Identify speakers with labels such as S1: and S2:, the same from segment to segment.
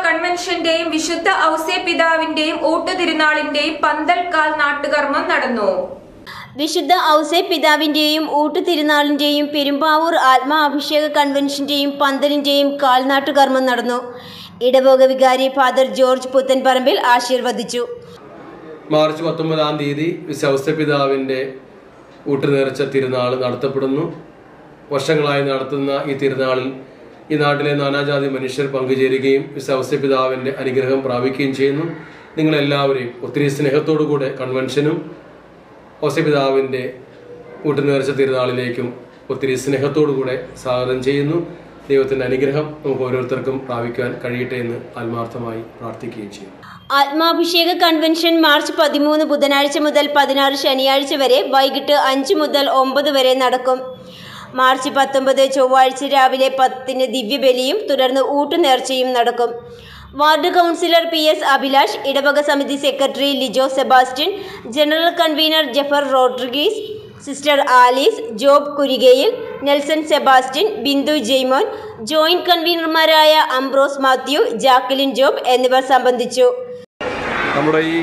S1: കൺവെൻഷന്റെയും വിശുദ്ധ ഔസേ പിതാവിന്റെയും ഊട്ടുതിരുനാളിന്റെയും പന്തൽക്കാൽ നാട്ടുകർമ്മം നടന്നു
S2: വിശുദ്ധ ഔസേ പിതാവിൻ്റെയും ഊട്ടുതിരുനാളിൻ്റെയും പെരുമ്പാവൂർ ആത്മാ അഭിഷേക കൺവെൻഷൻ്റെയും പന്തലിൻ്റെയും കാൽനാട്ടുകർമ്മം നടന്നു ഇടവക വികാരി ഫാദർ ജോർജ് പുത്തൻപറമ്പിൽ ആശീർവദിച്ചു
S3: മാർച്ച് പത്തൊമ്പതാം തീയതി വിശ്വസ്ത പിതാവിൻ്റെ ഊട്ടുനേർച്ച തിരുനാൾ നടത്തപ്പെടുന്നു വർഷങ്ങളായി നടത്തുന്ന ഈ തിരുനാളിൽ ഈ നാട്ടിലെ നാനാജാതി മനുഷ്യർ പങ്കുചേരുകയും വിശ്വസ്ത പിതാവിൻ്റെ അനുഗ്രഹം പ്രാപിക്കുകയും ചെയ്യുന്നു നിങ്ങളെല്ലാവരെയും ഒത്തിരി സ്നേഹത്തോടുകൂടെ കൺവെൻഷനും ഔസപിതാവിൻ്റെ ഊട്ടുനേർച്ച തിരുനാളിലേക്കും ഒത്തിരി സ്നേഹത്തോടുകൂടെ സ്വാഗതം ചെയ്യുന്നു ദൈവത്തിൻ്റെ അനുഗ്രഹം നമുക്ക് ഓരോരുത്തർക്കും പ്രാപിക്കുവാൻ കഴിയട്ടെ എന്ന് ആത്മാർത്ഥമായി പ്രാർത്ഥിക്കുകയും ചെയ്യും
S2: ആത്മാഭിഷേക കൺവെൻഷൻ മാർച്ച് പതിമൂന്ന് ബുധനാഴ്ച മുതൽ പതിനാറ് ശനിയാഴ്ച വരെ വൈകിട്ട് അഞ്ച് മുതൽ ഒമ്പത് വരെ നടക്കും മാർച്ച് പത്തൊമ്പത് ചൊവ്വാഴ്ച രാവിലെ പത്തിന് ദിവ്യബലിയും തുടർന്ന് ഊട്ടുനേർച്ചയും നടക്കും ward councillor P S Abhilash ഇടവക സമിതി secretary Lijo Sebastian general convener Jaffer Rodrigues sister Alice Job Kurikayil Nelson Sebastian Bindu Jaimon joint കൺവീനർമാരായ അംബ്രോസ് മാത്യു ജാക്കലിൻ ജോബ് എന്നിവർ സംബന്ധിച്ചു
S4: നമ്മുടെ ഈ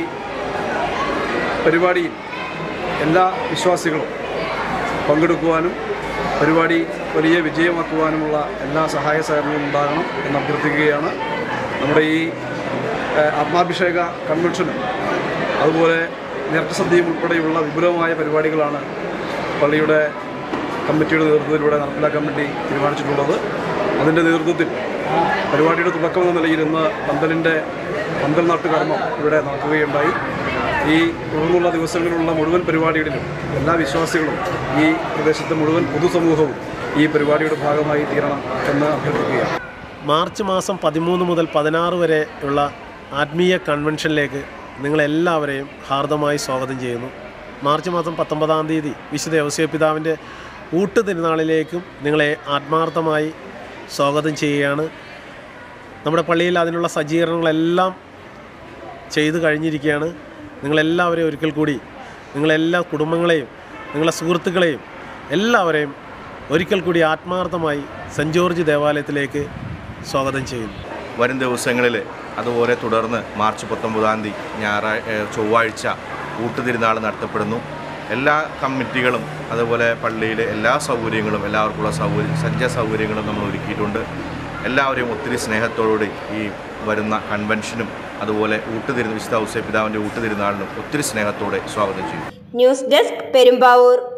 S4: പരിപാടിയിൽ എല്ലാ വിശ്വാസികളും പങ്കെടുക്കുവാനും പരിപാടി വലിയ വിജയമാക്കുവാനുമുള്ള എല്ലാ സഹായ സഹകരണവും ഉണ്ടാകണം എന്ന് അഭ്യർത്ഥിക്കുകയാണ് നമ്മുടെ ഈ ഏഹ്, ആത്മാഭിഷേക കൺവെൻഷനും അതുപോലെ നേർച്ചസദ്യയും ഉൾപ്പെടെയുള്ള വിപുലമായ പരിപാടികളാണ് പള്ളിയുടെ കമ്മിറ്റിയുടെ നേതൃത്വത്തിലൂടെ നടപ്പിലാക്കാൻ വേണ്ടി തീരുമാനിച്ചിട്ടുള്ളത് അതിൻ്റെ നേതൃത്വത്തിൽ പരിപാടിയുടെ തുടക്കം എന്ന നിലയിൽ ഇന്ന് പന്തലിൻ്റെ പന്തൽ നാട്ടുകർമ്മം ഇവിടെ നടക്കുകയുണ്ടായി ഈ തുടർന്നുള്ള ദിവസങ്ങളിലുള്ള മുഴുവൻ പരിപാടികളിലും എല്ലാ വിശ്വാസികളും ഈ പ്രദേശത്തെ മുഴുവൻ പൊതുസമൂഹവും ഈ പരിപാടിയുടെ ഭാഗമായി തീരണം എന്ന് അഭ്യർത്ഥിക്കുകയാണ്
S5: മാർച്ച് മാസം പതിമൂന്ന് മുതൽ പതിനാറ് വരെ ഉള്ള ആത്മീയ കൺവെൻഷനിലേക്ക് നിങ്ങളെല്ലാവരെയും ഹാർദമായി സ്വാഗതം ചെയ്യുന്നു മാർച്ച് മാസം പത്തൊമ്പതാം തീയതി വിശുദ്ധ യവസ്യ പിതാവിൻ്റെ ഊട്ട് തിരുനാളിലേക്കും നിങ്ങളെ ആത്മാർത്ഥമായി സ്വാഗതം ചെയ്യുകയാണ് നമ്മുടെ പള്ളിയിൽ അതിനുള്ള സജ്ജീകരണങ്ങളെല്ലാം ചെയ്തു കഴിഞ്ഞിരിക്കുകയാണ് നിങ്ങളെല്ലാവരെയും ഒരിക്കൽ കൂടി നിങ്ങളെല്ലാ കുടുംബങ്ങളെയും നിങ്ങളെ സുഹൃത്തുക്കളെയും എല്ലാവരെയും ഒരിക്കൽ കൂടി ആത്മാർത്ഥമായി സെൻറ്റ് ജോർജ് ദേവാലയത്തിലേക്ക് സ്വാഗതം ചെയ്യുന്നു
S6: വരും ദിവസങ്ങളിൽ അതുപോലെ തുടർന്ന് മാർച്ച് പത്തൊമ്പതാം തീയതി ഞായറാഴ്ച ചൊവ്വാഴ്ച ഊട്ടുതിരുനാൾ നടത്തപ്പെടുന്നു എല്ലാ കമ്മിറ്റികളും അതുപോലെ പള്ളിയിലെ എല്ലാ സൗകര്യങ്ങളും എല്ലാവർക്കുള്ള സൗകര്യം സജ്ജ സൗകര്യങ്ങളും നമ്മൾ ഒരുക്കിയിട്ടുണ്ട് എല്ലാവരെയും ഒത്തിരി സ്നേഹത്തോടുകൂടി ഈ വരുന്ന കൺവെൻഷനും അതുപോലെ ഊട്ടുതിരുന്ന വിശുദ്ധ ഔസേ പിതാവിൻ്റെ ഊട്ടുതിരുനാളിനും ഒത്തിരി സ്നേഹത്തോടെ സ്വാഗതം ചെയ്യും
S2: ന്യൂസ് ഡെസ്ക് പെരുമ്പാവൂർ